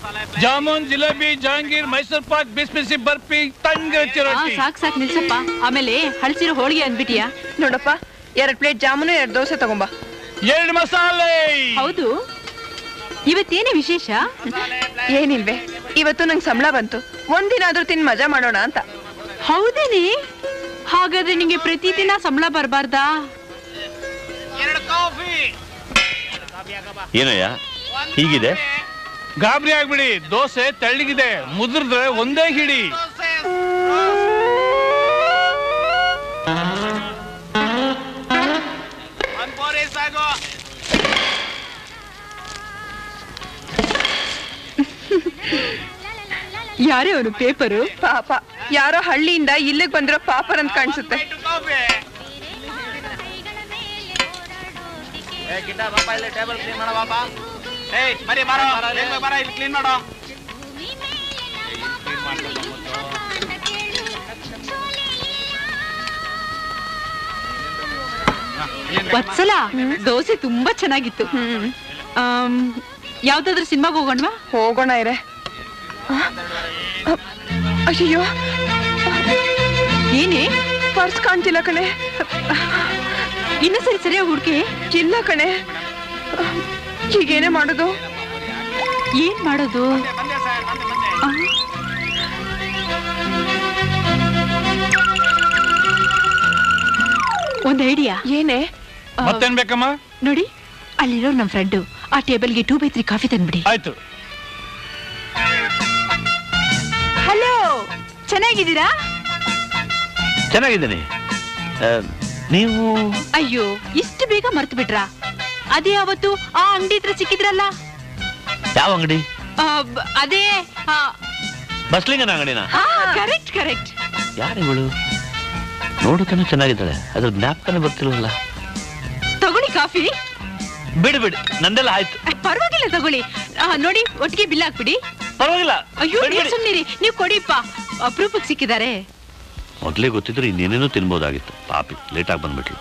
ಜಾಮೂನ್ ಜಿಲೇಬಿ ಜಹಾಂಗೀರ್ ಮೈಸೂರ್ ಪಾಕ್ ಬಿಸಿ ಬಿಸಿ ಬರ್ಫಿ ತಂಗಿರಚ್ಚಿ ಆ, ರೊಟ್ಟಿ ಸಾಕ್ ಸಾಕ್ ನಿಲ್ಸಪ್ಪ ಆಮೇಲೆ ಹಳಸಿರೋ ಹೋಳಿಗೆ ಅಂದ್ಬಿಟಿಯಾ ನೋಡಪ್ಪ ಎರಡ್ ಪ್ಲೇಟ್ ಜಾಮೂನು ಎರಡ್ ದೋಸೆ ತಗೊಂಬ ಎರಡು ಮಸಾಲೆ ಹೌದು ಇವತ್ತೇನೇ ವಿಶೇಷ ಏನಿಲ್ವೇ ಇವತ್ತು ನಂಗೆ ಸಂಬಳ ಬಂತು ಒಂದಿನ ಆದ್ರೂ ತಿನ್ ಮಜಾ ಮಾಡೋಣ ಅಂತ ಹೌದೇನೆ ಹಾಗಾದ್ರೆ ನಿಂಗೆ ಪ್ರತಿದಿನ ಸಂಬಳ ಬರಬಾರ್ದಾ ಏನಯ್ಯ ಹೀಗಿದೆ ಗಾಬರಿ ಆಗ್ಬಿಡಿ ದೋಸೆ ತೆಳ್ಳಗಿದೆ ಮುದ್ರದ್ರೆ ಒಂದೇ ಹಿಡಿ ಯಾರೇ ಅವನು ಪೇಪರು ಪಾಪ ಯಾರೋ ಹಳ್ಳಿಯಿಂದ ಇಲ್ಲಿಗೆ ಬಂದಿರೋ ಪಾಪರ್ ಅಂತ ಕಾಣಿಸುತ್ತೆ ವತ್ಸಲ ದೋಸೆ ತುಂಬಾ ಚೆನ್ನಾಗಿತ್ತು ಹ್ಮ್ ಆಮ್, ಯಾವ್ದಾದ್ರು ಸಿನಿಮಾಗೆ ಹೋಗೋಣವಾ ಹೋಗೋಣ ಇರೆ ಆ? ಅ- ಅಯ್ಯೋ ಏನೇ ಪರ್ಸ್ ಕಾಣ್ತಿಲ್ಲ ಕಣೆ ಇನ್ನು ಸರಿ ಸರಿಯಾಗಿ ಹುಡುಕಿ ಇಲ್ಲ ಕಣೆ ಹೀಗೇನೆ ಮಾಡೋದು ಏನ್ ಮಾಡೋದು ಆ? ಒಂದ್ ಐಡಿಯಾ ಏನೇ ಮತ್ತೇನ್ ಬೇಕಮ್ಮ ನೋಡಿ ಅಲ್ಲಿರೋ ನಮ್ ಫ್ರೆಂಡು ಆ ಟೇಬಲ್ಗೆ ಟೂ ಬೈ ತ್ರೀ ಕಾಫಿ ತಂದ್ಬಿಡಿ ಆಯ್ತು ಹಲೋ ಚೆನ್ನಾಗಿದ್ದೀರಾ ಚೆನ್ನಾಗಿದ್ದೀನಿ ಆ, ನೀವು ಅಯ್ಯೋ ಇಷ್ಟು ಬೇಗ ಮರ್ತು ಬಿಟ್ರಾ ಅದೇ ಅವತ್ತು ಆ ಅಂಗಡಿ ಹತ್ರ ಸಿಕ್ಕಿದ್ರಲ್ಲ ಯಾವ ಅಂಗಡಿ ಆ, ಬ- ಅದೇ ಬಸ್ಲಿಂಗನ ಅಂಗಡಿನ ಕರೆಕ್ಟ್ ಕರೆಕ್ಟ್ ಯಾರು ಇವಳು ನೋಡೋಕನ ಚೆನ್ನಾಗಿದ್ದಾಳೆ ಅದ್ರ ಜ್ಞಾಪಕನೇ ಬರ್ತಿಲ್ವಲ್ಲ ತಗೊಳ್ಳಿ ಕಾಫಿ ಬಿಡು ಬಿಡು ನಂದೆಲ್ಲ ಆಯ್ತು ಪರವಾಗಿಲ್ಲ ತಗೊಳ್ಳಿ ಆ, ನೋಡಿ ಒಟ್ಟಿಗೆ ಬಿಲ್ ಹಾಕ್ಬಿಡಿ ಪರವಾಗಿಲ್ಲ ಅಯ್ಯೋ ಬಿಡು, ನೀವ್ ಬಿಡು. ಸುಮ್ನಿರಿ ನೀವು ಕೊಡಿಪ್ಪ ಅಪರೂಪಕ್ಕೆ ಸಿಕ್ಕಿದ್ದಾರೆ ಮೊದ್ಲೇ ಗೊತ್ತಿದ್ರೆ ಇನ್ನೇನೇನೋ ತಿನ್ಬೋದಾಗಿತ್ತು ಪಾಪಿ ಲೇಟಾಗಿ ಬಂದ್ಬಿಟ್ಲು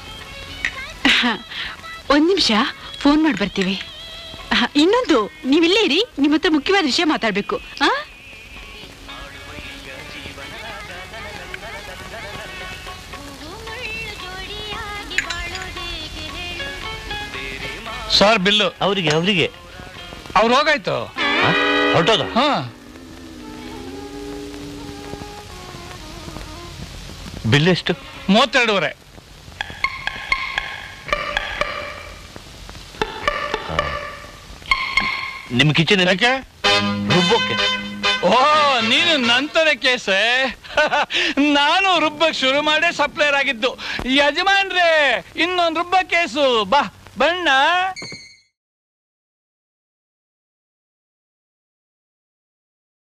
ಒಂದ್ ನಿಮಿಷ ಫೋನ್ ಮಾಡಿ ಬರ್ತೀವಿ ಆ, ಇನ್ನೊಂದು ನೀವಿಲ್ಲೇ ಇರಿ ನಿಮ್ಮ ಹತ್ರ ಮುಖ್ಯವಾದ ವಿಷಯ ಮಾತಾಡ್ಬೇಕು ಆ ಸರ್ ಬಿಲ್ಲು ಅವರಿಗೆ ಅವರಿಗೆ ಅವ್ರು ಹೋಗಾಯ್ತು ಹೊರಟೋದ ಹಾ ಬಿಲ್ ಎಷ್ಟು ಮೂವತ್ತೆರಡೂವರೆ ನಿಮ್ ಕಿಚನ್ ಯಾಕೆ ರುಬ್ಬೋಕೆ ಓ ನೀನು ನಂತರ ಕೇಸೆ ನಾನು ರುಬ್ಬಕ್ ಶುರು ಮಾಡೇ ಸಪ್ಲೈಯರ್ ಆಗಿದ್ದು ಯಜಮಾನ್ರೇ ಇನ್ನೊಂದು ರುಬ್ಬ ಕೇಸು ಬಾ ಬಣ್ಣ